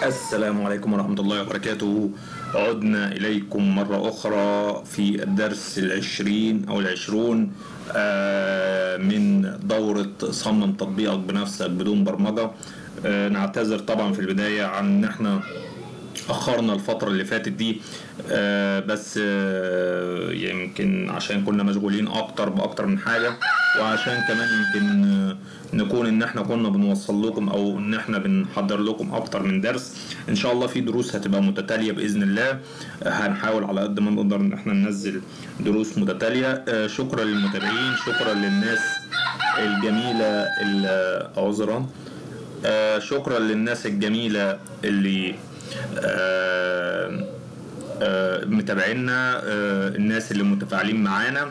السلام عليكم ورحمة الله وبركاته عدنا إليكم مرة أخرى في الدرس العشرين أو العشرون آه، من دورة صمم تطبيقك بنفسك بدون برمجة آه، نعتذر طبعا في البداية عن إن إحنا أخرنا الفترة اللي فاتت دي آه، بس آه، يمكن عشان كنا مشغولين أكتر بأكتر من حاجة وعشان كمان يمكن آه، نكون ان احنا كنا بنوصل لكم او ان احنا بنحضر لكم اكتر من درس ان شاء الله في دروس هتبقى متتاليه باذن الله آه، هنحاول على قد ما نقدر ان احنا ننزل دروس متتاليه آه، شكرا للمتابعين شكرا للناس الجميله اللي عذرا آه، شكرا للناس الجميله اللي آه، آه، متابعينا آه، الناس اللي متفاعلين معانا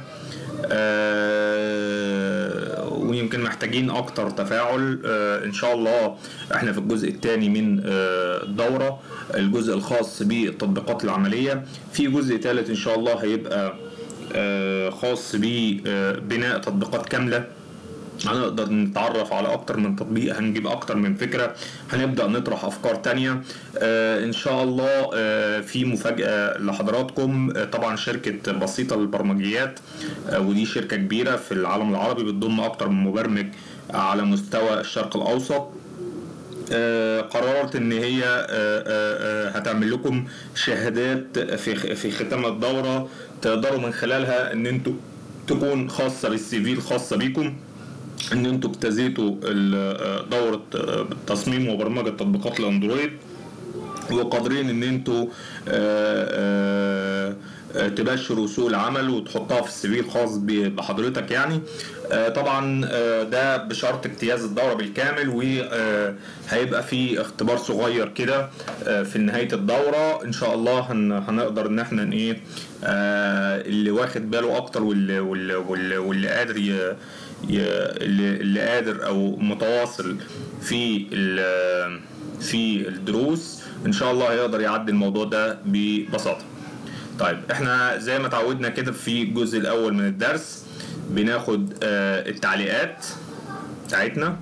آه، ويمكن محتاجين اكتر تفاعل آه، ان شاء الله احنا في الجزء الثاني من آه، الدوره الجزء الخاص بالتطبيقات العمليه في جزء ثالث ان شاء الله هيبقى آه، خاص ببناء تطبيقات كامله هنقدر نتعرف على اكتر من تطبيق هنجيب اكتر من فكرة هنبدأ نطرح افكار تانية آه ان شاء الله آه في مفاجأة لحضراتكم آه طبعا شركة بسيطة للبرمجيات آه ودي شركة كبيرة في العالم العربي بتضم اكتر من مبرمج على مستوى الشرق الاوسط آه، قررت ان هي آه، آه، آه، هتعمل لكم شهادات في في ختام الدوره تقدروا من خلالها ان انتوا تكون خاصه بالسي في الخاصه بيكم ان انتوا اجتزيتوا ال- آه، دوره آه، تصميم وبرمجه تطبيقات الاندرويد وقادرين ان انتوا آه، آه، آه، تبشروا سوق العمل وتحطها في السي في الخاص ب- بحضرتك يعني آه، طبعا آه، ده بشرط اجتياز الدوره بالكامل وهيبقى في اختبار صغير كده آه، في نهايه الدوره ان شاء الله هن- هنقدر ان احنا ن- ايه آه، اللي واخد باله اكتر واللي واللي واللي, واللي قادر ي- ي- اللي, اللي قادر او متواصل في ال- في الدروس ان شاء الله هيقدر يعدي الموضوع ده ببساطه طيب احنا زي ما اتعودنا كده في الجزء الاول من الدرس بناخد آه، التعليقات بتاعتنا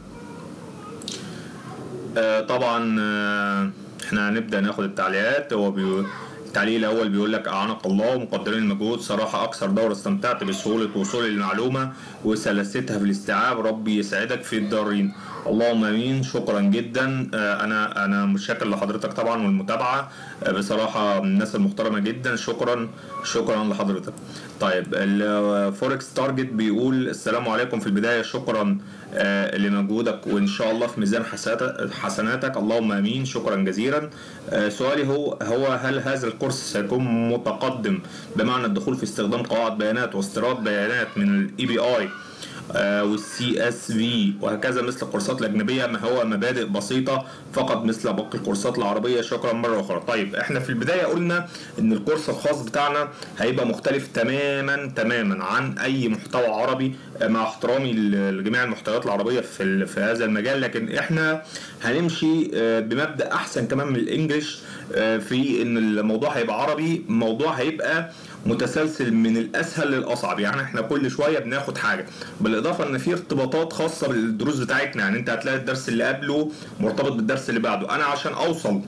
آه، طبعا آه، احنا هنبدا ناخد التعليقات هو بي... التعليق الاول بيقول لك اعانك الله ومقدرين المجهود صراحه اكثر دوره استمتعت بسهوله وصولي للمعلومه وسلستها في الاستيعاب ربي يسعدك في الدارين اللهم امين شكرا جدا آه، انا انا متشكر لحضرتك طبعا والمتابعه آه، بصراحه من الناس المحترمه جدا شكرا شكرا لحضرتك طيب الفوركس تارجت بيقول السلام عليكم في البدايه شكرا آه، لمجهودك وان شاء الله في ميزان حسنات- حسناتك اللهم امين شكرا جزيلا آه، سؤالي هو هو هل هذا الكورس سيكون متقدم بمعنى الدخول في استخدام قواعد بيانات واستيراد بيانات من الاي بي اي والسي اس في وهكذا مثل الكورسات الاجنبيه ما هو مبادئ بسيطه فقط مثل باقي الكورسات العربيه شكرا مره اخرى طيب احنا في البدايه قلنا ان الكورس الخاص بتاعنا هيبقى مختلف تماما تماما عن اي محتوى عربي آه، مع احترامي لجميع المحتويات العربيه في ال- في هذا المجال لكن احنا هنمشي آه، بمبدا احسن كمان من الانجليش آه، في ان الموضوع هيبقى عربي موضوع هيبقى متسلسل من الاسهل للاصعب يعني احنا كل شويه بناخد حاجه بالاضافه ان في ارتباطات خاصه بالدروس بتاعتنا يعني انت هتلاقي الدرس اللي قبله مرتبط بالدرس اللي بعده انا عشان اوصل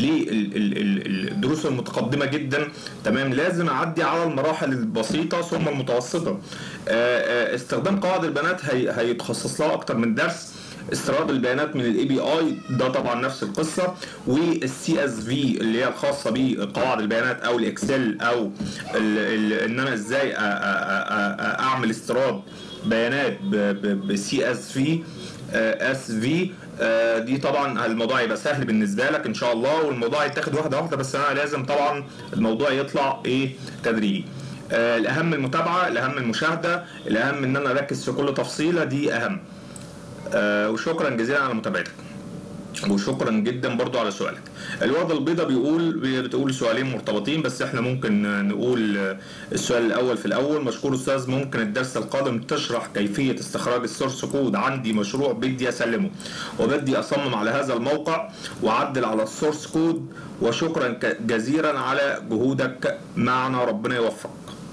للدروس المتقدمه جدا تمام لازم اعدي على المراحل البسيطه ثم المتوسطه آه، آه، استخدام قواعد البيانات هي- هيتخصص لها اكتر من درس استيراد البيانات من الاي بي اي ده طبعا نفس القصه والسي اس في اللي هي الخاصه بقواعد البيانات او الاكسل او ال ال ان انا ازاي أ- أ- أ- أ- اعمل استيراد بيانات بسي اس في اس في دي طبعا الموضوع يبقى سهل بالنسبه لك ان شاء الله والموضوع يتاخد واحده واحده بس انا لازم طبعا الموضوع يطلع ايه تدريجي آه، الاهم المتابعه الاهم المشاهده الاهم ان انا اركز في كل تفصيله دي اهم آه، وشكرا جزيلا على متابعتك وشكرا جدا برضو على سؤالك الوردة البيضاء بيقول بتقول سؤالين مرتبطين بس احنا ممكن نقول آه، السؤال الاول في الاول مشكور استاذ ممكن الدرس القادم تشرح كيفية استخراج السورس كود عندي مشروع بدي اسلمه وبدي اصمم على هذا الموقع واعدل على السورس كود وشكرا ك- جزيلا على جهودك معنا ربنا يوفقك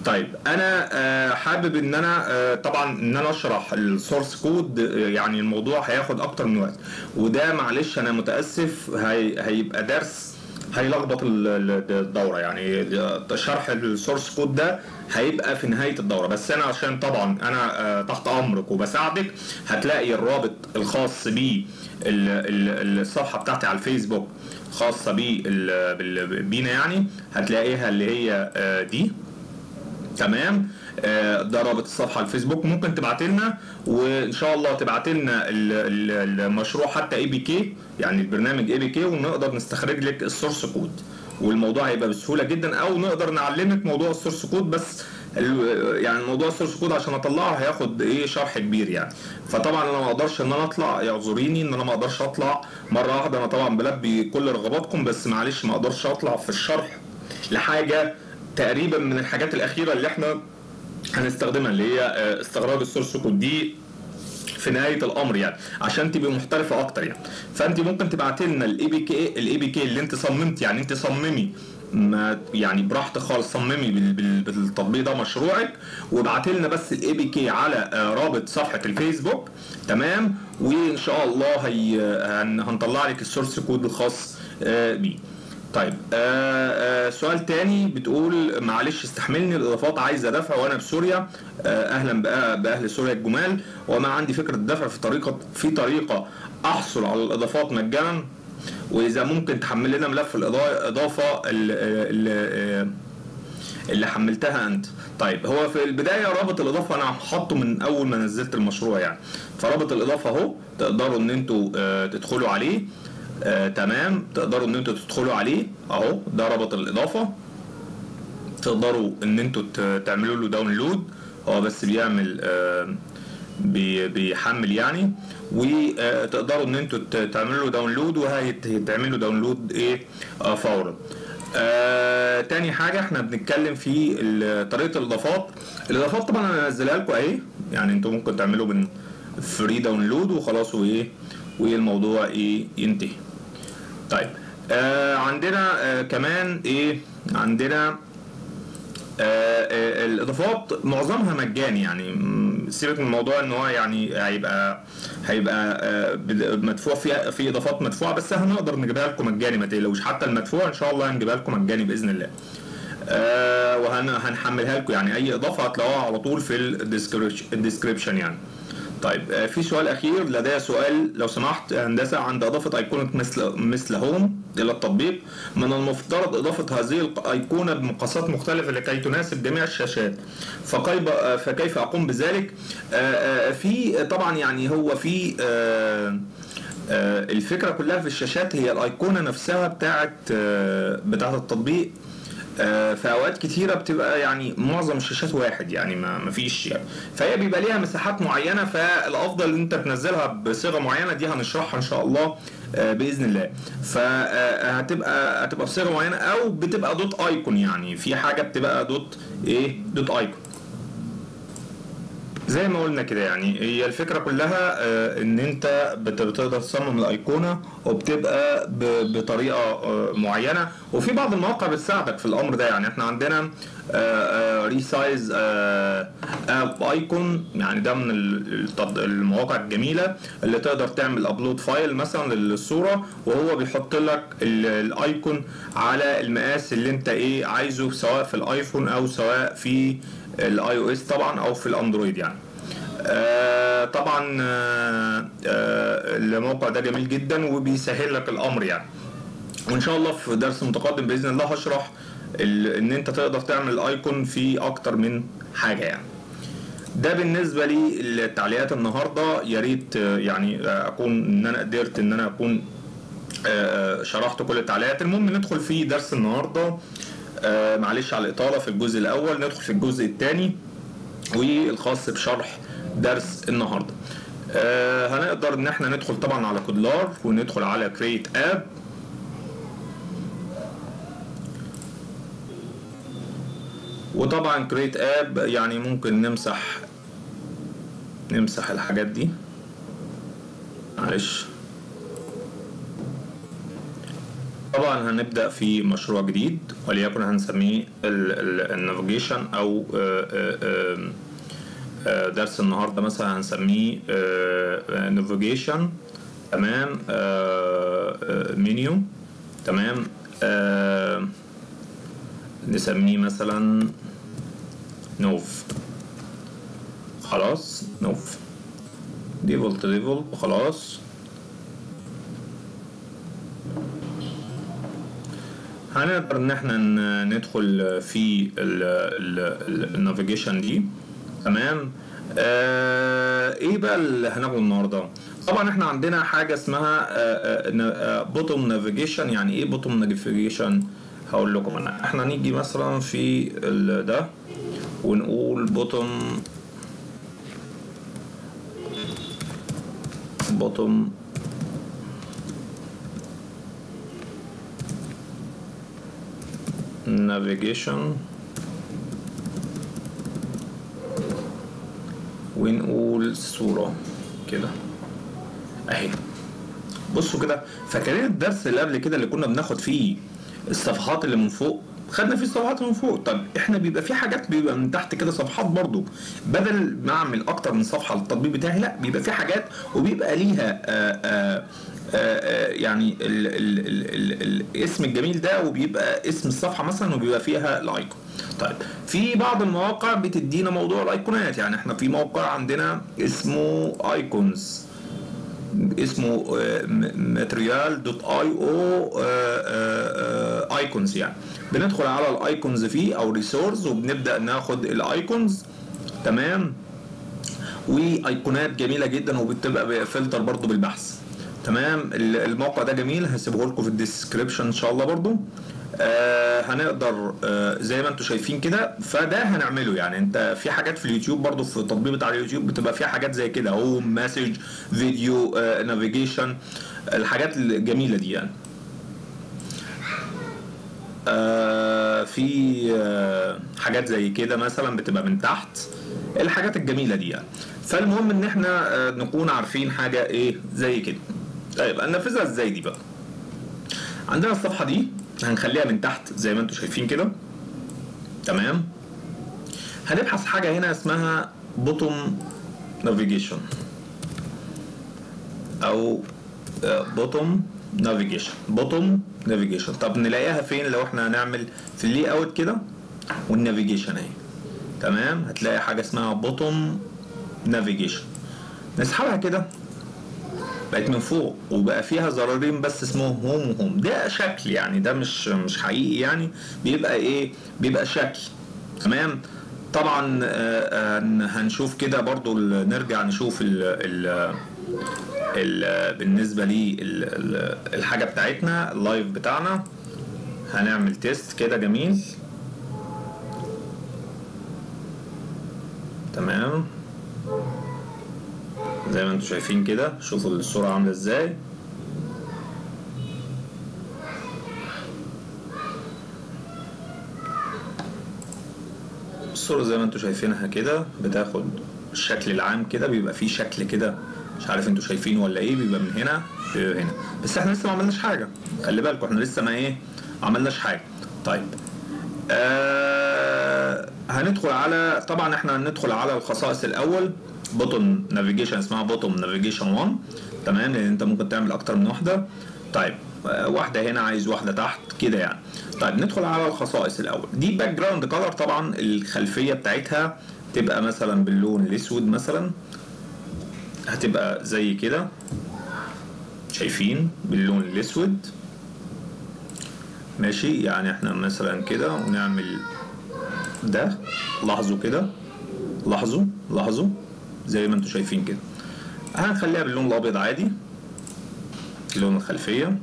طيب انا آه، حابب ان انا آه، طبعا ان انا اشرح السورس كود آه، يعني الموضوع هياخد اكتر من وقت وده معلش انا متاسف هي هيبقى درس هيلخبط ال- ال- الدوره يعني شرح السورس كود ده هيبقى في نهايه الدوره بس انا عشان طبعا انا آه، تحت امرك وبساعدك هتلاقي الرابط الخاص بيه ال- ال- الصفحه بتاعتي على الفيسبوك خاصه بيه ال- بال- بينا يعني هتلاقيها اللي هي آه، دي تمام آه، ده رابط الصفحه على الفيسبوك ممكن تبعت لنا وان شاء الله تبعت لنا ال- ال- المشروع حتى اي بي كي يعني البرنامج اي بي كي ونقدر نستخرج لك السورس كود والموضوع هيبقى بسهوله جدا او نقدر نعلمك موضوع السورس كود بس ال- يعني موضوع السورس كود عشان اطلعه هياخد ايه شرح كبير يعني فطبعا انا ما اقدرش ان انا اطلع اعذريني ان انا ما اقدرش اطلع مره واحده انا طبعا بلبي كل رغباتكم بس معلش ما اقدرش اطلع في الشرح لحاجه تقريبا من الحاجات الاخيره اللي احنا هنستخدمها اللي هي آه، استخراج السورس كود دي في نهايه الامر يعني عشان تبقي محترفه اكتر يعني فانت ممكن تبعتي لنا الاي بي كي الاي بي كي اللي انت صممت يعني انت صممي ما يعني براحتك خالص صممي بال- بال- بالتطبيق ده مشروعك وابعتي لنا بس الاي بي كي على آه، رابط صفحه الفيسبوك تمام وان شاء الله هي هن- هنطلع لك السورس كود الخاص آه، بيه طيب آه آه سؤال تاني بتقول معلش استحملني الاضافات عايزه دفع وانا بسوريا آه اهلا بأ- باهل سوريا الجمال وما عندي فكره الدفع في طريقه في طريقه احصل على الاضافات مجانا واذا ممكن تحمل لنا ملف الاضافه اللي, اللي حملتها انت طيب هو في البدايه رابط الاضافه انا حاطه من اول ما نزلت المشروع يعني فرابط الاضافه اهو تقدروا ان انتوا آه تدخلوا عليه آه تمام تقدروا ان انتوا تدخلوا عليه اهو ده رابط الاضافه تقدروا ان انتوا ت- تعملوا له داونلود هو بس بيعمل آه بي- بيحمل يعني وتقدروا ان انتوا ت- تعملوا له داونلود وهيتعمل له داونلود ايه آه فورا آه تاني حاجة احنا بنتكلم في ال- طريقة الاضافات الاضافات طبعا انا هنزلها لكم اهي يعني انتوا ممكن تعملوا من فري داونلود وخلاص وايه والموضوع ايه ينتهي طيب آه عندنا آه كمان ايه عندنا آه، آه، الاضافات معظمها مجاني يعني م، سيبك من موضوع ان هو يعني هيبقى هيبقى آه، بد- مدفوع في في اضافات مدفوعه بس هنقدر نجيبها لكم مجاني ما تقلقوش حتى المدفوع ان شاء الله هنجيبها لكم مجاني باذن الله آه، وهنحملها لكم يعني اي اضافه هتلاقوها على طول في الديسكريبشن يعني طيب آه، في سؤال اخير لدي سؤال لو سمحت هندسه عند اضافه ايقونه مثل مثل هوم الى التطبيق من المفترض اضافه هذه الايقونه بمقاسات مختلفه لكي تناسب جميع الشاشات فكيف آه، فكيف اقوم بذلك آه، آه، في طبعا يعني هو في آه، آه، الفكره كلها في الشاشات هي الايقونه نفسها بتاعت آه، بتاعت التطبيق آه، في اوقات كتيره بتبقى يعني معظم الشاشات واحد يعني ما ما فيش يعني فهي بيبقى ليها مساحات معينه فالافضل ان انت تنزلها بصيغه معينه دي هنشرحها ان شاء الله آه، باذن الله فهتبقى هتبقى بصيغه معينه او بتبقى دوت ايكون يعني في حاجه بتبقى دوت ايه دوت ايكون زي ما قلنا كده يعني هي الفكره كلها آه، ان انت بت- بتقدر تصمم الايقونه وبتبقى ب- بطريقه آه، معينه وفي بعض المواقع بتساعدك في الامر ده يعني احنا عندنا ريسايز اب ايكون يعني ده من ال- التط- المواقع الجميله اللي تقدر تعمل ابلود فايل مثلا للصوره وهو بيحط لك ال- الايكون على المقاس اللي انت ايه عايزه سواء في الايفون او سواء في الاي او اس طبعا او في الاندرويد يعني آه طبعا آه آه الموقع ده جميل جدا وبيسهل لك الامر يعني وان شاء الله في درس متقدم باذن الله هشرح ال- ان انت تقدر تعمل الايكون في اكتر من حاجه يعني ده بالنسبه لي التعليقات النهارده يا ريت آه، يعني آه، اكون ان انا قدرت ان انا اكون آه، شرحت كل التعليقات المهم ندخل في درس النهارده آه، معلش على الاطاله في الجزء الاول ندخل في الجزء الثاني والخاص بشرح درس النهارده آه، هنقدر ان احنا ندخل طبعا على كودلار وندخل على كريت اب وطبعا كريت اب يعني ممكن نمسح نمسح الحاجات دي معلش طبعا هنبدا في مشروع جديد وليكن هنسميه النافيجيشن او آه، آه، آه، درس النهارده مثلا هنسميه نافيجيشن تمام منيو تمام آه، نسميه مثلا نوف خلاص نوف ديفولت ديفولت خلاص هنقدر ان احنا ن- ندخل في النافيجيشن دي تمام آه ايه بقى اللي هناخده النهارده طبعا احنا عندنا حاجه اسمها بوتوم نافيجيشن يعني ايه بوتوم نافيجيشن هقول لكم انا احنا نيجي مثلا في ال- ده ونقول بوتوم بوتوم navigation ونقول صورة كده اهي بصوا كده فاكرين الدرس اللي قبل كده اللي كنا بناخد فيه الصفحات اللي من فوق خدنا فيه الصفحات من فوق طب احنا بيبقى في حاجات بيبقى من تحت كده صفحات برضو بدل ما اعمل اكتر من صفحه للتطبيق بتاعي لا بيبقى في حاجات وبيبقى ليها آآ آآ آآ يعني ال ال ال ال الاسم الجميل ده وبيبقى اسم الصفحه مثلا وبيبقى فيها الايكون طيب في بعض المواقع بتدينا موضوع الايقونات يعني احنا في موقع عندنا اسمه ايكونز اسمه ماتريال دوت اي او ايكونز يعني بندخل على الايكونز فيه او ريسورس وبنبدا ناخد الايكونز تمام وايقونات جميله جدا وبتبقى فلتر برضو بالبحث تمام ال- الموقع ده جميل هسيبه لكم في الديسكريبشن ان شاء الله برضو آه هنقدر آه زي ما انتم شايفين كده فده هنعمله يعني انت في حاجات في اليوتيوب برضو في التطبيق بتاع اليوتيوب بتبقى فيها حاجات زي كده هوم مسج فيديو آه نافيجيشن الحاجات الجميله دي يعني آه في آه حاجات زي كده مثلا بتبقى من تحت الحاجات الجميله دي يعني فالمهم ان احنا آه نكون عارفين حاجه ايه زي كده طيب هننفذها ازاي دي بقى عندنا الصفحه دي هنخليها من تحت زي ما انتم شايفين كده تمام هنبحث حاجه هنا اسمها بوتوم نافيجيشن او بوتوم نافيجيشن بوتوم نافيجيشن طب نلاقيها فين لو احنا هنعمل في اللي اوت كده والنافيجيشن اهي تمام هتلاقي حاجه اسمها بوتوم نافيجيشن نسحبها كده بقت من فوق وبقى فيها زرارين بس اسمهم هوم وهوم ده شكل يعني ده مش مش حقيقي يعني بيبقى ايه بيبقى شكل تمام طبعا آه، آه، هنشوف كده برضو ال- نرجع نشوف ال ال ال بالنسبه لي ال- ال- الحاجه بتاعتنا اللايف بتاعنا هنعمل تيست كده جميل تمام زي ما انتم شايفين كده شوفوا الصورة عاملة ازاي الصورة زي ما انتم شايفينها كده بتاخد الشكل العام كده بيبقى فيه شكل كده مش عارف انتوا شايفينه ولا ايه بيبقى من هنا بيبقى هنا بس احنا لسه ما عملناش حاجة خلي بالكم احنا لسه ما ايه ما عملناش حاجة طيب آه هندخل على طبعا احنا هندخل على الخصائص الاول بوتون نافيجيشن اسمها بوتون نافيجيشن 1 تمام لان انت ممكن تعمل اكتر من واحده طيب آه، واحده هنا عايز واحده تحت كده يعني طيب ندخل على الخصائص الاول دي باك جراوند كلر طبعا الخلفيه بتاعتها تبقى مثلا باللون الاسود مثلا هتبقى زي كده شايفين باللون الاسود ماشي يعني احنا مثلا كده ونعمل ده لاحظوا كده لاحظوا لاحظوا زي ما انتم شايفين كده هنخليها باللون الابيض عادي لون الخلفيه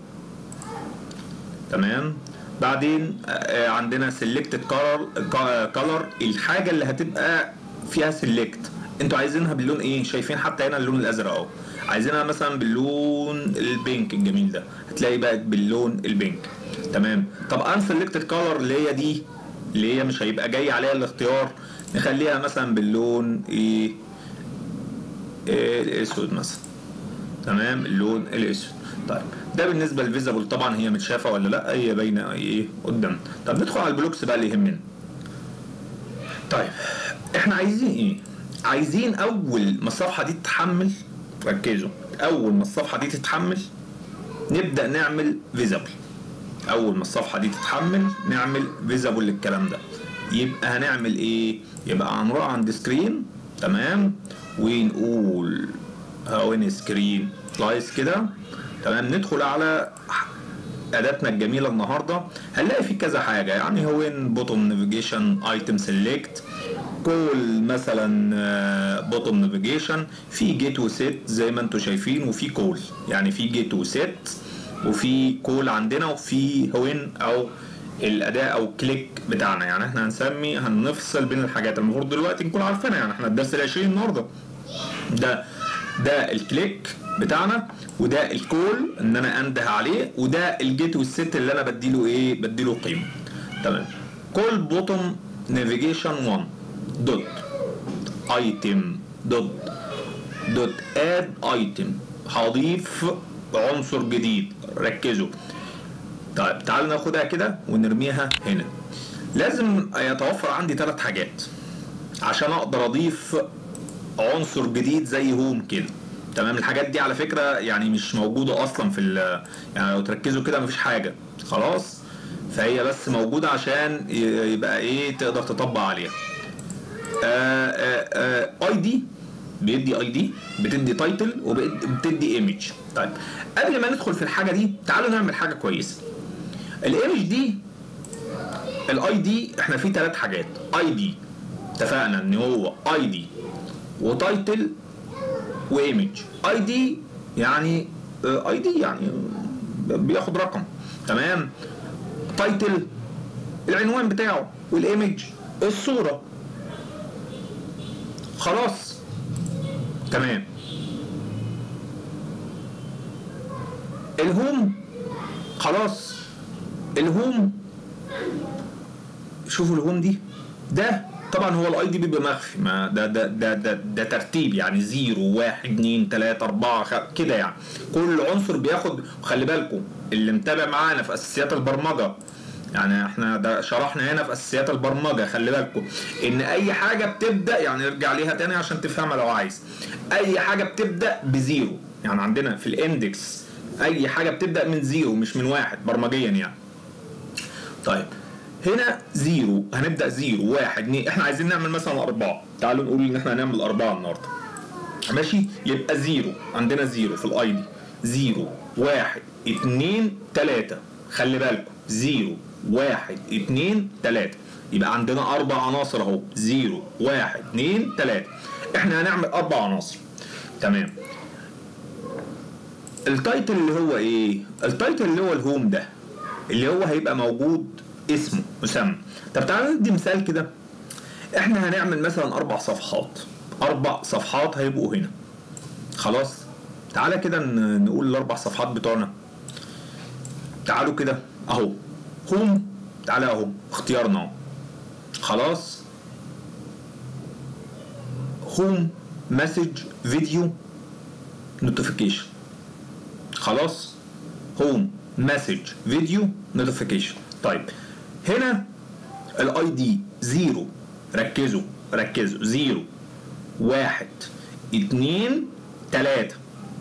تمام بعدين آه، عندنا سيلكتد كولر كولر الحاجه اللي هتبقى فيها سيلكت انتوا عايزينها باللون ايه شايفين حتى هنا اللون الازرق اهو عايزينها مثلا باللون البينك الجميل ده هتلاقي بقت باللون البينك تمام طب ان سيلكتد كولر اللي هي دي اللي هي مش هيبقى جاي عليها الاختيار نخليها مثلا باللون ايه, إيه الاسود مثلا تمام اللون الاسود طيب ده بالنسبه للفيزابل طبعا هي متشافه ولا لا هي باينه ايه قدام طب ندخل على البلوكس بقى اللي يهمنا طيب احنا عايزين ايه عايزين اول ما الصفحه دي تتحمل ركزوا اول ما الصفحه دي تتحمل نبدا نعمل فيزابل اول ما الصفحه دي تتحمل نعمل فيزابل للكلام ده يبقى هنعمل ايه يبقى هنروح عند سكرين تمام ونقول هون سكرين سلايس كده تمام ندخل على اداتنا الجميله النهارده هنلاقي في كذا حاجه يعني هو بوتوم نافيجيشن ايتم سيلكت كول مثلا بوتوم نافيجيشن في جيت وسيت زي ما انتم شايفين وفي كول يعني في جيت وسيت وفي كول عندنا وفي هوين او الاداء او كليك بتاعنا يعني احنا هنسمي هنفصل بين الحاجات المفروض دلوقتي نكون عارفينها يعني احنا الدرس ال 20 النهارده ده ده الكليك بتاعنا وده الكول ان انا انده عليه وده الجيت والست اللي انا بديله ايه بديله قيمه تمام كول بوتوم نافيجيشن 1 دوت ايتم دوت دوت اد ايتم هضيف عنصر جديد ركزوا طيب تعالوا ناخدها كده ونرميها هنا لازم يتوفر عندي ثلاث حاجات عشان اقدر اضيف عنصر جديد زي هوم كده تمام الحاجات دي على فكره يعني مش موجوده اصلا في يعني لو تركزوا كده مفيش حاجه خلاص فهي بس موجوده عشان يبقى ايه تقدر تطبق عليها اي دي بيدي اي دي بتدي تايتل وبتدي ايمج طيب قبل ما ندخل في الحاجه دي تعالوا نعمل حاجه كويسه الايمج دي الاي دي احنا فيه ثلاث حاجات اي دي اتفقنا ان هو اي دي وتايتل وايمج اي دي يعني اي دي يعني بياخد رقم تمام تايتل العنوان بتاعه والايمج الصوره خلاص تمام الهوم خلاص الهوم شوفوا الهوم دي ده طبعا هو الاي دي بيبقى مخفي ما ده ده ده ده, ده ترتيب يعني 0 1 2 3 4 كده يعني كل عنصر بياخد خلي بالكم اللي متابع معانا في اساسيات البرمجه يعني احنا ده شرحنا هنا في اساسيات البرمجه خلي بالكم ان اي حاجه بتبدا يعني ارجع ليها تاني عشان تفهمها لو عايز اي حاجه بتبدا بزيرو يعني عندنا في الاندكس اي حاجه بتبدا من زيرو مش من واحد برمجيا يعني طيب هنا زيرو هنبدا زيرو واحد اتنين احنا عايزين نعمل مثلا اربعه تعالوا نقول ان احنا هنعمل اربعه النهارده ماشي يبقى زيرو عندنا زيرو في الاي دي زيرو واحد اتنين تلاته خلي بالكم زيرو واحد اتنين تلاته يبقى عندنا اربع عناصر اهو زيرو واحد اتنين تلاته احنا هنعمل اربع عناصر تمام التايتل اللي هو ايه التايتل اللي هو الهوم ده اللي هو هيبقى موجود اسمه مسمى طب تعالوا ندي مثال كده احنا هنعمل مثلا اربع صفحات اربع صفحات هيبقوا هنا خلاص تعالى كده نقول الاربع صفحات بتوعنا تعالوا كده اهو هوم تعالى اهو اختيارنا اهو خلاص هوم مسج فيديو نوتيفيكيشن خلاص هوم مسج فيديو نوتيفيكيشن طيب هنا الاي دي زيرو ركزوا ركزوا زيرو واحد اتنين تلاتة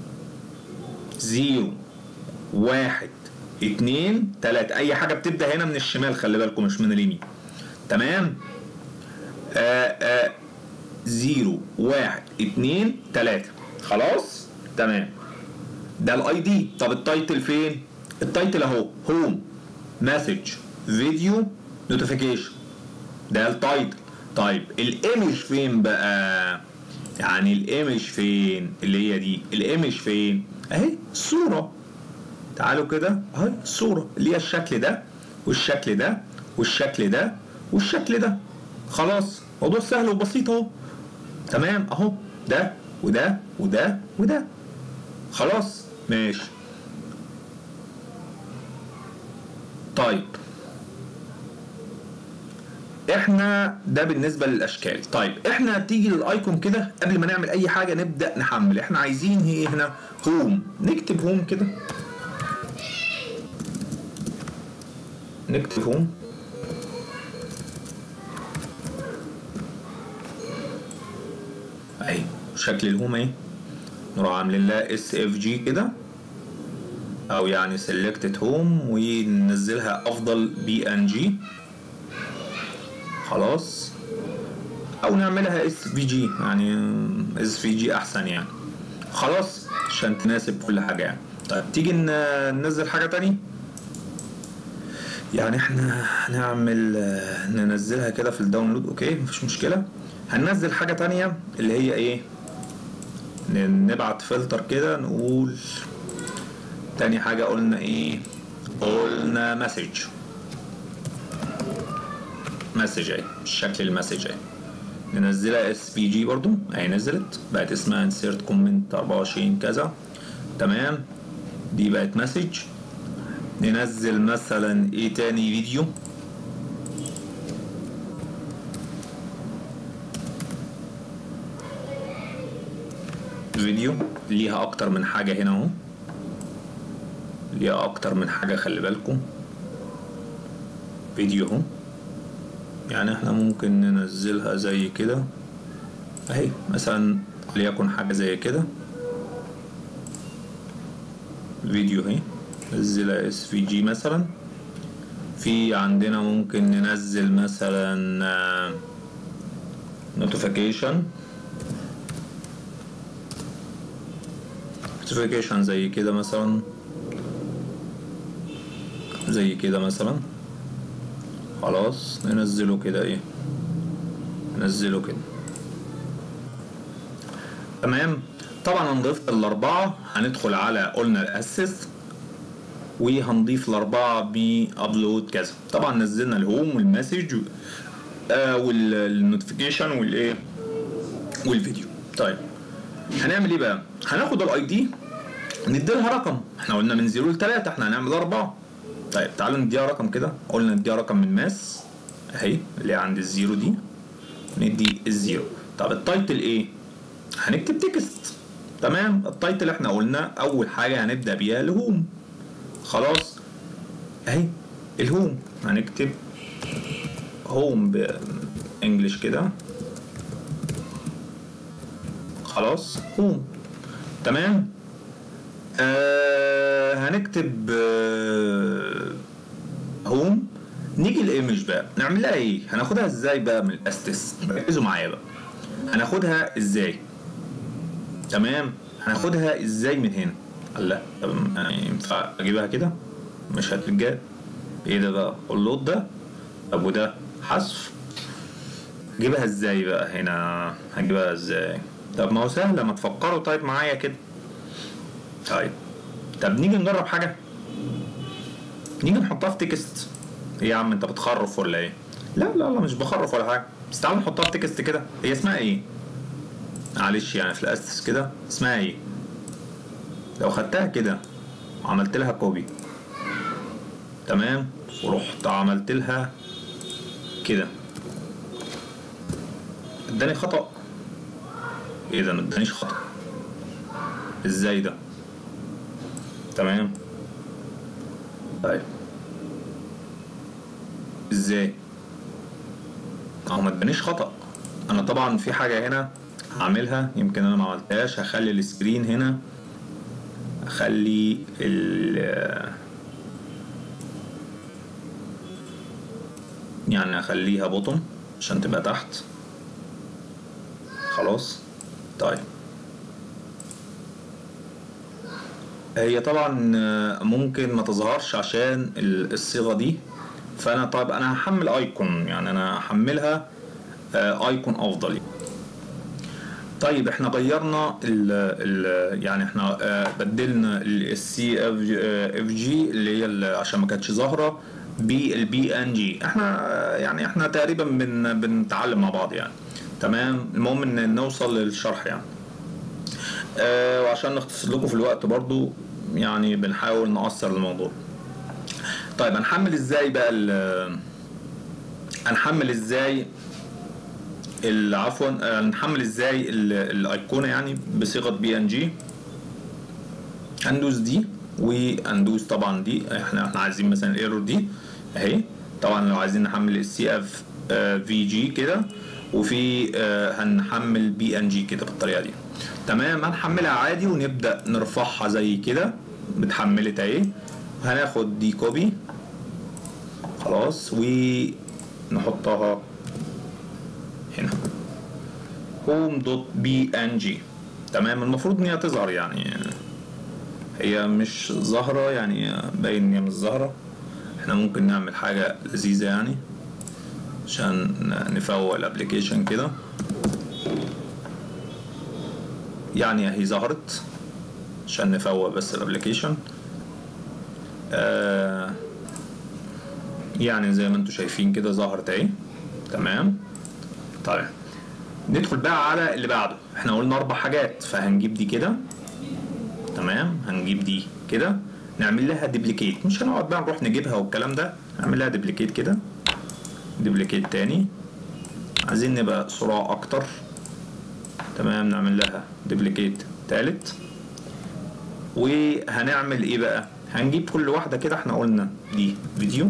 زيرو واحد اتنين تلاتة اي حاجة بتبدأ هنا من الشمال خلي بالكم مش من اليمين تمام آآ آآ زيرو واحد اتنين تلاتة خلاص تمام ده الاي دي طب التايتل فين التايتل اهو هوم مسج فيديو نوتيفيكيشن ده التايتل طيب الايمج فين بقى يعني الايمج فين اللي هي دي الايمج فين اهي الصوره تعالوا كده اهي الصوره اللي هي الشكل ده والشكل ده والشكل ده والشكل ده خلاص موضوع سهل وبسيط اهو تمام اهو ده وده وده وده خلاص ماشي احنا ده بالنسبه للاشكال طيب احنا تيجي للايكون كده قبل ما نعمل اي حاجه نبدا نحمل احنا عايزين ايه هنا هوم نكتب هوم كده نكتب هوم اهي شكل الهوم اهي نروح عاملين لها اس اف جي كده او يعني سيلكتد هوم وننزلها افضل بي ان جي خلاص او نعملها اس في جي يعني اس في جي احسن يعني خلاص عشان تناسب كل حاجه يعني طيب تيجي ننزل حاجه تاني يعني احنا هنعمل ننزلها كده في الداونلود اوكي مفيش مشكله هننزل حاجه تانية اللي هي ايه نبعت فلتر كده نقول تاني حاجة قلنا ايه قلنا مسج مسج اهي شكل المسج اهي ننزلها اس بي جي برضو اهي نزلت بقت اسمها انسيرت كومنت 24 كذا تمام دي بقت مسج ننزل مثلا ايه تاني فيديو فيديو ليها اكتر من حاجة هنا اهو ليها اكتر من حاجة خلي بالكم فيديو اهو يعني احنا ممكن ننزلها زي كده اهي مثلا ليكن حاجة زي كده فيديو اهي ننزلها اس في جي مثلا في عندنا ممكن ننزل مثلا نوتيفيكيشن نوتيفيكيشن زي كده مثلا زي كده مثلا خلاص ننزله كده ايه ننزله كده تمام طبعا انا ضفت الاربعه هندخل على قلنا الاسس وهنضيف الاربعه بابلود كذا طبعا نزلنا الهوم والمسج آه والنوتيفيكيشن والايه والفيديو طيب هنعمل ايه بقى هناخد الاي دي نديلها رقم احنا قلنا من 0 ل 3 احنا هنعمل 4 طيب تعالوا نديها رقم كده قلنا نديها رقم من ماس اهي اللي هي عند الزيرو دي ندي الزيرو طب التايتل ايه هنكتب تكست تمام التايتل احنا قلنا اول حاجه هنبدا بيها الهوم خلاص اهي الهوم هنكتب هوم بانجلش كده خلاص هوم تمام آه هنكتب آه هوم نيجي الايمج بقى نعملها ايه هناخدها ازاي بقى من الاستس ركزوا معايا بقى هناخدها ازاي تمام هناخدها ازاي من هنا لا طب يعني ينفع اجيبها كده مش هتتجاب ايه ده بقى اللود ده طب وده حذف اجيبها ازاي بقى هنا هجيبها ازاي طب ما هو سهله ما تفكروا طيب معايا كده طيب طب نيجي نجرب حاجه نيجي نحطها في تكست ايه يا عم انت بتخرف ولا ايه لا لا لا مش بخرف ولا حاجه بس تعالوا نحطها في تكست كده هي اسمها ايه معلش يعني في الاسس كده اسمها ايه لو خدتها كده وعملت لها كوبي تمام ورحت عملت لها كده اداني خطأ ايه ده ما ادانيش خطأ ازاي ده تمام طيب ازاي اهو ما ادانيش خطأ انا طبعا في حاجة هنا هعملها يمكن انا ما عملتهاش هخلي السكرين هنا اخلي ال يعني اخليها بوتوم عشان تبقى تحت خلاص طيب هي طبعا ممكن ما تظهرش عشان الصيغه دي فانا طيب انا هحمل ايكون يعني انا هحملها ايكون افضل طيب احنا غيرنا ال ال يعني احنا بدلنا السي اف جي اللي هي عشان ما كانتش ظاهره بالبي ان جي احنا يعني احنا تقريبا بن بنتعلم مع بعض يعني تمام المهم ان نوصل للشرح يعني آه وعشان نختصر لكم في الوقت برضو يعني بنحاول نقصر الموضوع طيب هنحمل ازاي بقى هنحمل ازاي ال- عفوا آه، هنحمل ازاي ال- الايقونه يعني بصيغه بي ان جي هندوس دي وهندوس طبعا دي احنا احنا عايزين مثلا الايرور دي اهي طبعا لو عايزين نحمل السي اف في جي كده وفي آه، هنحمل بي ان جي كده بالطريقه دي تمام هنحملها عادي ونبدا نرفعها زي كده اتحملت اهي هناخد دي كوبي خلاص ونحطها هنا هوم دوت بي ان جي تمام المفروض ان هي تظهر يعني هي مش ظاهرة يعني باين ان هي مش ظاهرة احنا ممكن نعمل حاجة لذيذة يعني عشان نفوق الابليكيشن كده يعني اهي ظهرت عشان نفوق بس الابليكيشن آه يعني زي ما انتم شايفين كده ظهرت اهي تمام طيب ندخل بقى على اللي بعده احنا قلنا اربع حاجات فهنجيب دي كده تمام هنجيب دي كده نعمل لها ديبليكيت مش هنقعد بقى نروح نجيبها والكلام ده نعمل لها ديبليكيت كده ديبليكيت تاني عايزين نبقى صراع اكتر تمام نعمل لها ديبليكيت تالت وهنعمل ايه بقى هنجيب كل واحده كده احنا قلنا دي فيديو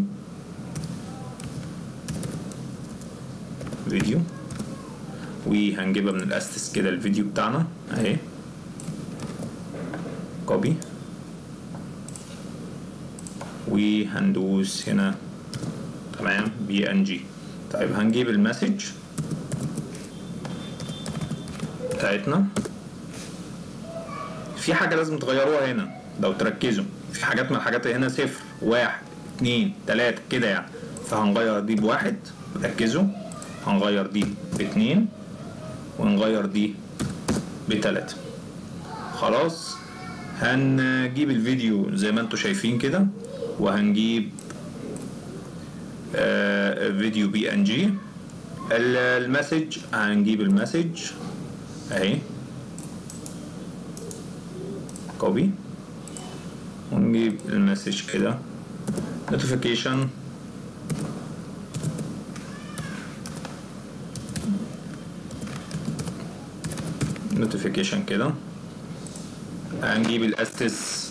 فيديو وهنجيبها من الاستس كده الفيديو بتاعنا اهي كوبي وهندوس هنا تمام بي ان جي طيب هنجيب المسج بتاعتنا في حاجة لازم تغيروها هنا لو تركزوا في حاجات من الحاجات هنا صفر واحد اتنين تلاتة كده يعني فهنغير دي بواحد ركزوا هنغير دي باتنين ونغير دي بتلاتة خلاص هنجيب الفيديو زي ما انتم شايفين كده وهنجيب آه فيديو بي ان جي المسج هنجيب المسج اهي كوبي ونجيب المسج كده نوتيفيكيشن نوتيفيكيشن كده هنجيب الاستس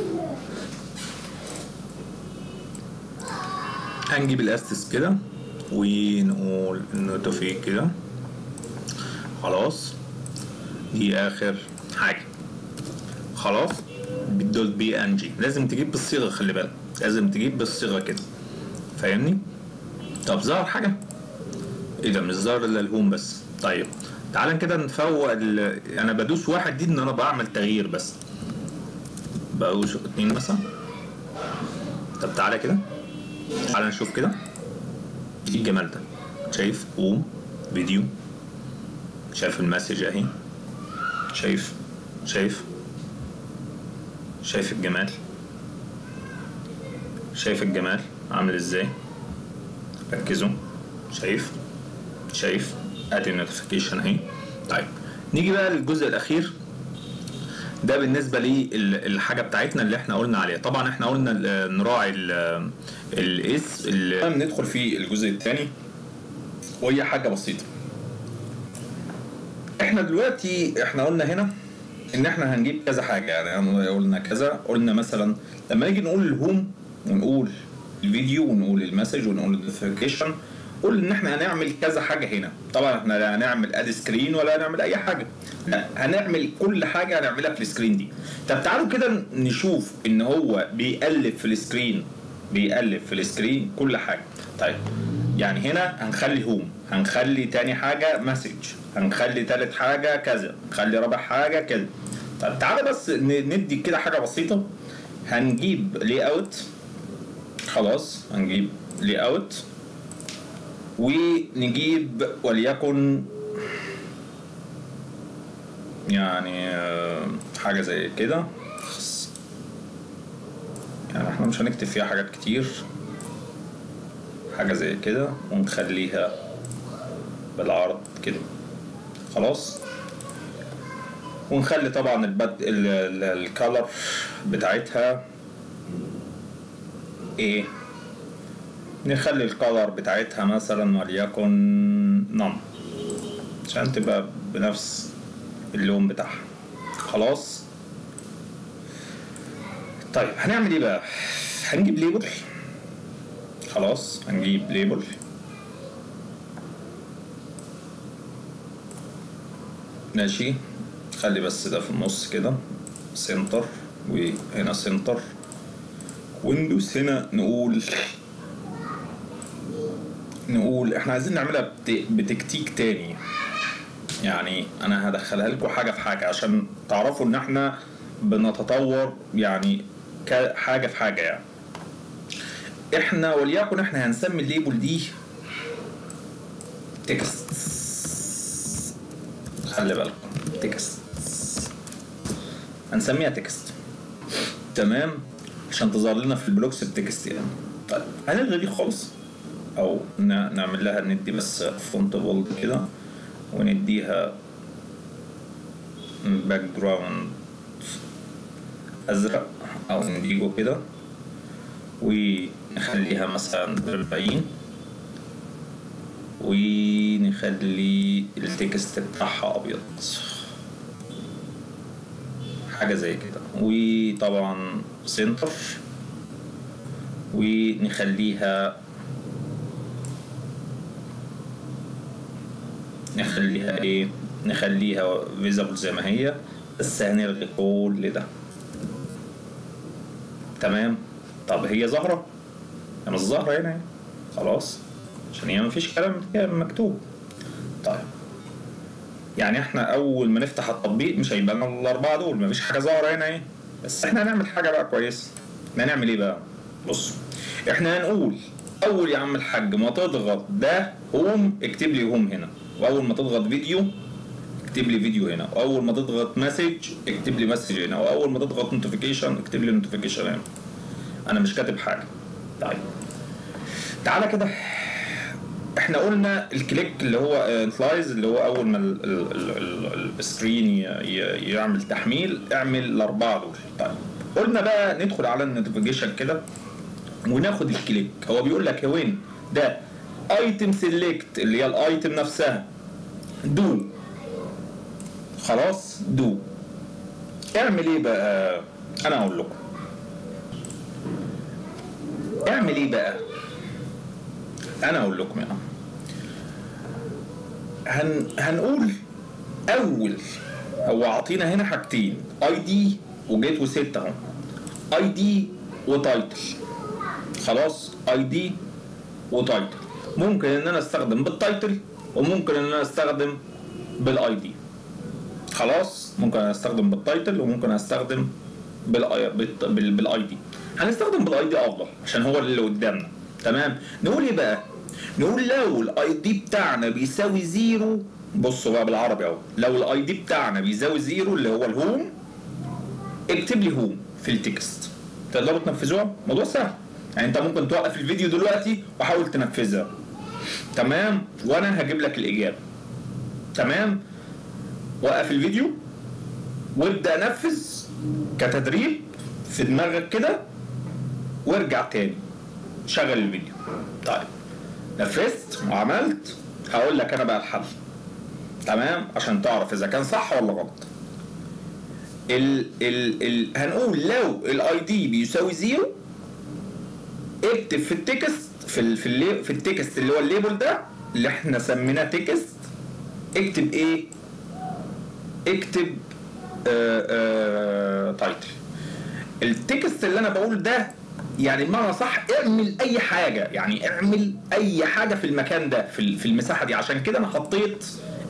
هنجيب الاستس كده ونقول النوتيفي كده خلاص دي اخر حاجه خلاص بالدول بي ان جي لازم تجيب بالصيغه خلي بالك لازم تجيب بالصيغه كده فاهمني طب ظهر حاجه ايه ده مش ظهر الا الهوم بس طيب تعالى كده نفوق ال... انا بدوس واحد دي ان انا بعمل تغيير بس بدوس اتنين مثلا طب تعالى كده تعالى نشوف كده ايه الجمال ده شايف قوم فيديو شايف المسج اهي شايف شايف شايف الجمال شايف الجمال عامل ازاي ركزوا شايف شايف ادي النوتيفيكيشن اهي طيب نيجي بقى للجزء الاخير ده بالنسبه للحاجه بتاعتنا اللي احنا قلنا عليها طبعا احنا قلنا ال- نراعي الاس ندخل في الجزء الثاني وهي حاجه بسيطه احنا دلوقتي احنا قلنا هنا ان احنا هنجيب كذا حاجه يعني قلنا كذا قلنا مثلا لما نيجي نقول الهوم ونقول الفيديو ونقول المسج ونقول النوتيفيكيشن قول ان احنا هنعمل كذا حاجه هنا طبعا احنا لا هنعمل اد سكرين ولا هنعمل اي حاجه لا هنعمل كل حاجه هنعملها في السكرين دي طب تعالوا كده نشوف ان هو بيقلب في السكرين بيقلب في السكرين كل حاجه طيب يعني هنا هنخلي هوم هنخلي تاني حاجه مسج هنخلي تالت حاجه كذا هنخلي رابع حاجه كذا طب تعالى بس ن- ندي كده حاجه بسيطه هنجيب لي اوت خلاص هنجيب لي اوت ونجيب وليكن يعني آه، حاجة زي كده يعني احنا مش هنكتب فيها حاجات كتير حاجة زي كده ونخليها بالعرض كده خلاص ونخلي طبعا البد الكالر بتاعتها ايه نخلي الكالر بتاعتها مثلا وليكن نم عشان تبقى بنفس اللون بتاعها خلاص طيب هنعمل ايه بقى هنجيب ليبل خلاص هنجيب ليبل ماشي خلي بس ده في النص كده سنتر وهنا سنتر ويندوز هنا نقول نقول احنا عايزين نعملها بت- بتكتيك تاني يعني انا هدخلها لكم حاجه في حاجه عشان تعرفوا ان احنا بنتطور يعني كحاجه في حاجه يعني احنا وليكن احنا هنسمي الليبل دي تكست خلي بالكم تكست هنسميها تكست تمام عشان تظهر لنا في البلوكس بتكست يعني طيب هنلغي دي خالص او ن- نعمل لها ندي بس فونت بولد كده ونديها باك جراوند ازرق او انديجو كده ونخليها مثلا 40 ونخلي التكست بتاعها ابيض حاجه زي كده وطبعا سنتر ونخليها نخليها ايه نخليها فيزابل زي ما هي بس هنلغي كل ده تمام طب هي ظاهره هي مش ظاهره هنا خلاص عشان هي مفيش كلام مكتوب طيب يعني احنا اول ما نفتح التطبيق مش هيبقى لنا الاربعه دول مفيش حاجه ظاهره هنا ايه بس احنا هنعمل حاجه بقى كويسه احنا هنعمل ايه بقى بص احنا هنقول اول يا عم الحاج ما تضغط ده هوم اكتب لي هوم هنا واول ما تضغط فيديو اكتب لي فيديو هنا واول ما تضغط مسج اكتب لي مسج هنا واول ما تضغط نوتيفيكيشن اكتب لي نوتيفيكيشن هنا انا مش كاتب حاجه طيب تعالى كده احنا قلنا الكليك اللي هو انفلايز اللي هو اول ما ال- ال- ال- ال- السكرين ي- ي- يعمل تحميل اعمل الاربعه دول طيب قلنا بقى ندخل على النوتيفيكيشن كده وناخد الكليك هو بيقول لك يا وين ده ايتم سيلكت اللي هي الايتم نفسها دو خلاص دو اعمل ايه بقى انا اقول لكم اعمل ايه بقى انا اقول لكم يعني هن هنقول اول هو عطينا هنا حاجتين اي دي وجيت وست اهو اي دي وتايتل خلاص اي دي وتايتل ممكن ان انا استخدم بالتايتل وممكن ان انا استخدم بالاي دي خلاص ممكن استخدم بالتايتل وممكن استخدم بالاي بال- بالاي دي هنستخدم بالاي دي افضل عشان هو اللي قدامنا تمام نقول ايه بقى نقول لو الاي دي بتاعنا بيساوي زيرو بصوا بقى بالعربي اهو لو الاي دي بتاعنا بيساوي زيرو اللي هو الهوم اكتب لي هوم في التكست تقدروا تنفذوها موضوع سهل يعني انت ممكن توقف الفيديو دلوقتي وحاول تنفذها تمام وانا هجيب لك الاجابه تمام وقف الفيديو وابدا نفذ كتدريب في دماغك كده وارجع تاني شغل الفيديو طيب نفذت وعملت هقول لك انا بقى الحل تمام عشان تعرف اذا كان صح ولا غلط ال ال ال هنقول لو الاي دي بيساوي زيرو اكتب في التكست في ال في اللي في التكست اللي هو الليبل ده اللي احنا سميناه تكست اكتب ايه اكتب آه آه تايتل التكست اللي انا بقول ده يعني بمعنى صح اعمل اي حاجه يعني اعمل اي حاجه في المكان ده في ال- في المساحه دي عشان كده انا حطيت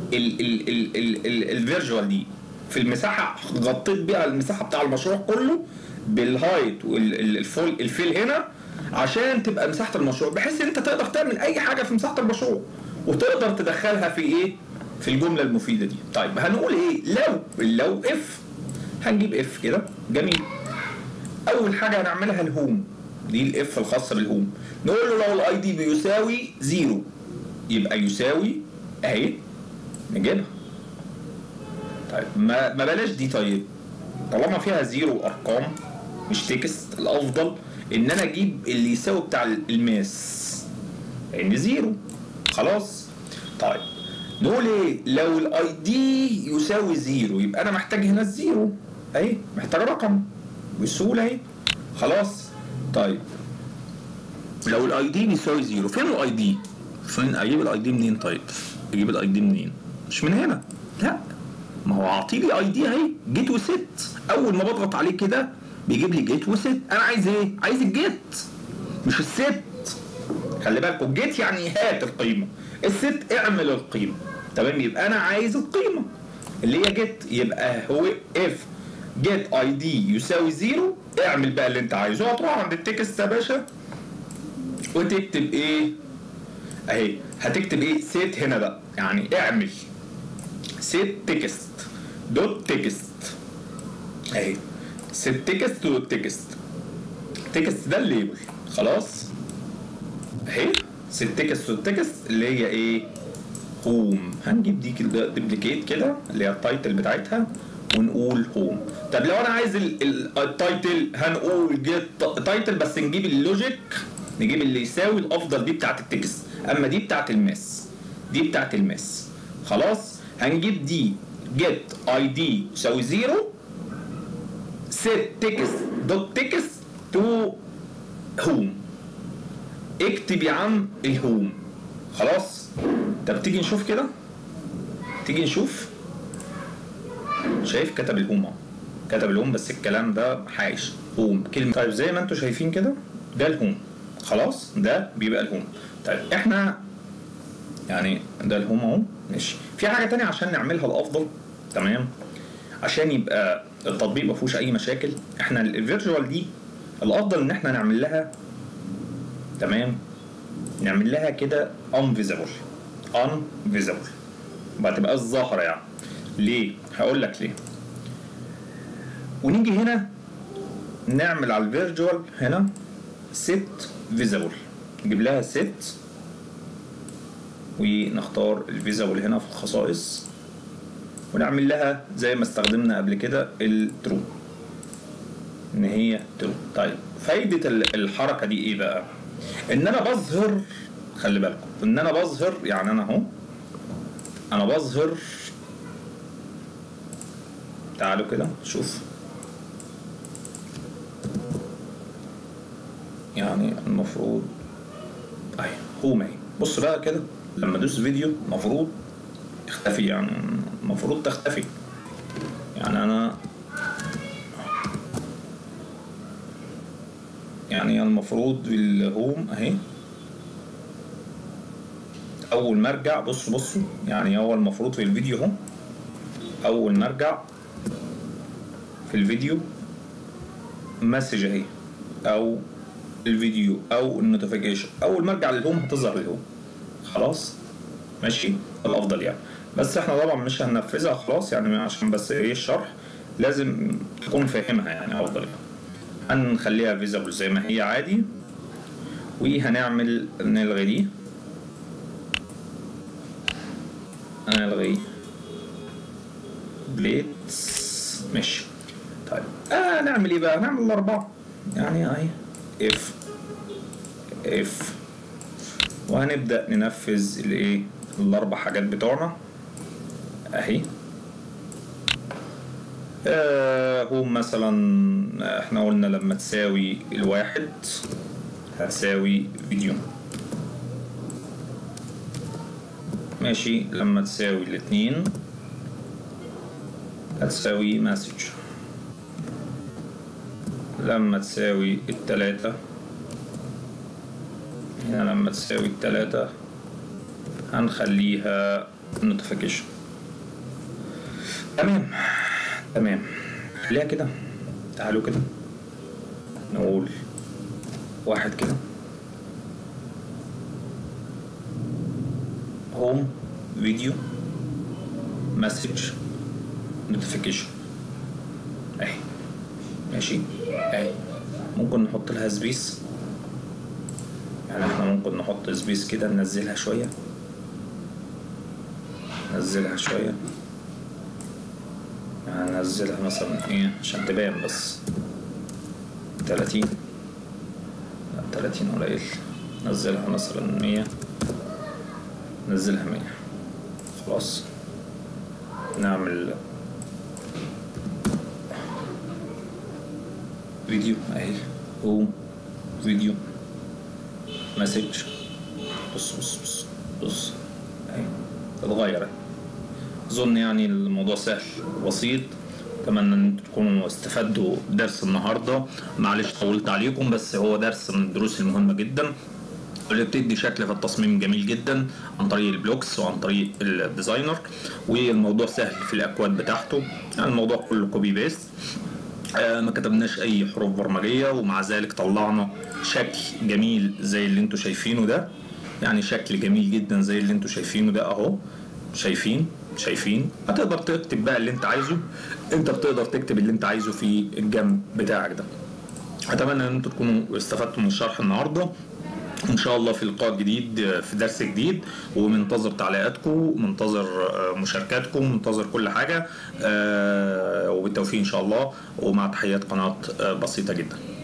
الفيرجوال دي في المساحه غطيت بيها المساحه بتاع المشروع كله بالهايت والفول الفيل هنا عشان تبقى مساحه المشروع بحيث ان انت تقدر تعمل اي حاجه في مساحه المشروع وتقدر تدخلها في ايه في الجمله المفيده دي طيب هنقول ايه لو لو اف هنجيب اف كده جميل اول حاجه هنعملها الهوم دي الاف الخاصه بالهوم نقول له لو الاي دي بيساوي زيرو يبقى يساوي اهي نجيبها طيب ما ما بلاش دي طيب طالما فيها زيرو ارقام مش تكست الافضل ان انا اجيب اللي يساوي بتاع الماس ان زيرو خلاص طيب نقول ايه لو الاي دي يساوي زيرو يبقى انا محتاج هنا الزيرو اهي محتاج رقم بسهوله اهي خلاص طيب لو الاي دي بيساوي زيرو فين الاي دي فين اجيب الاي دي منين طيب اجيب الاي دي منين مش من هنا لا ما هو عاطيلي اي دي اهي جيت وست اول ما بضغط عليه كده بيجيب لي جيت وست انا عايز ايه عايز الجيت مش الست خلي بالكم الجيت يعني هات القيمه الست اعمل القيمه تمام يبقى انا عايز القيمه اللي هي جيت يبقى هو اف جيت اي دي يساوي زيرو اعمل بقى اللي انت عايزه هتروح عند التكست يا باشا وتكتب ايه اهي هتكتب ايه سيت هنا بقى يعني اعمل سيت تكست دوت تكست اهي سيت تكست دوت تكست تكست ده الليبل خلاص اهي سيت تكست دوت تكست اللي هي ايه هوم هنجيب دي كده ديبليكيت كده اللي هي التايتل بتاعتها ونقول هوم طب لو انا عايز ال- ال- التايتل هنقول جيت تايتل بس نجيب اللوجيك نجيب اللي يساوي الافضل دي بتاعت التكست اما دي بتاعت الماس دي بتاعت الماس خلاص هنجيب دي جيت اي دي يساوي زيرو set text دوت text تو هوم اكتب يا عم الهوم خلاص طب تيجي نشوف كده تيجي نشوف شايف كتب الهوم اهو كتب الهوم بس الكلام ده حايش هوم كلمه طيب زي ما انتم شايفين كده ده الهوم خلاص ده بيبقى الهوم طيب احنا يعني ده الهوم اهو ماشي في حاجه تانية عشان نعملها الافضل تمام عشان يبقى التطبيق ما فيهوش اي مشاكل احنا الفيرجوال دي الافضل ان احنا نعمل لها تمام نعمل لها كده unvisible unvisible ما تبقاش ظاهره يعني ليه هقول لك ليه ونيجي هنا نعمل على الفيرجوال هنا set visible نجيب لها set ونختار الفيزابل هنا في الخصائص ونعمل لها زي ما استخدمنا قبل كده الترو ان هي ترو طيب فايدة ال- الحركة دي ايه بقى ان انا بظهر خلي بالكم ان انا بظهر يعني انا اهو انا بظهر تعالوا كده شوف يعني المفروض اهي هو اهي بص بقى كده لما ادوس فيديو المفروض اختفي يعني المفروض تختفي يعني انا يعني المفروض بالهوم اهي اول ما ارجع بص بصوا يعني هو المفروض في الفيديو اهو اول ما ارجع في الفيديو مسج اهي او الفيديو او النوتيفيكيشن اول ما ارجع للهوم هتظهر الهوم خلاص ماشي الافضل يعني بس احنا طبعا مش هننفذها خلاص يعني عشان بس ايه الشرح لازم تكون فاهمها يعني افضل يعني هنخليها فيزابل زي ما هي عادي وهنعمل نلغي دي هنلغي بليتس ماشي طيب آه نعمل ايه بقى نعمل الاربعه يعني اهي اف اف وهنبدا ننفذ الايه الاربع حاجات بتوعنا اهي آه هم مثلا احنا قلنا لما تساوي الواحد هتساوي فيديو ماشي لما تساوي الاتنين هتساوي مسج لما تساوي التلاتة هنا لما تساوي التلاتة هنخليها notification تمام تمام خليها كده تعالوا كده نقول واحد كده هوم فيديو مسج نوتيفيكيشن اهي ماشي اهي ممكن نحط لها سبيس يعني احنا ممكن نحط سبيس كده ننزلها شوية ننزلها شوية يعني ننزلها مثلا ايه عشان تبان بس تلاتين لا تلاتين قليل نزلها مثلا مية نزلها مية خلاص نعمل فيديو اهي هوم فيديو مسج بص بص بص بص اهي اتغير اهي اظن يعني الموضوع سهل وبسيط اتمنى ان انتوا تكونوا استفدوا درس النهارده معلش طولت عليكم بس هو درس من الدروس المهمه جدا اللي بتدي شكل في التصميم جميل جدا عن طريق البلوكس وعن طريق الديزاينر والموضوع سهل في الاكواد بتاعته يعني الموضوع كله كوبي بيست آه ما كتبناش اي حروف برمجيه ومع ذلك طلعنا شكل جميل زي اللي انتوا شايفينه ده يعني شكل جميل جدا زي اللي انتوا شايفينه ده اهو شايفين شايفين هتقدر تكتب بقى اللي انت عايزه انت بتقدر تكتب اللي انت عايزه في الجنب بتاعك ده اتمنى ان انتوا تكونوا استفدتوا من الشرح النهارده ان شاء الله في لقاء جديد في درس جديد ومنتظر تعليقاتكم منتظر مشاركاتكم منتظر كل حاجه وبالتوفيق ان شاء الله ومع تحيات قناه بسيطه جدا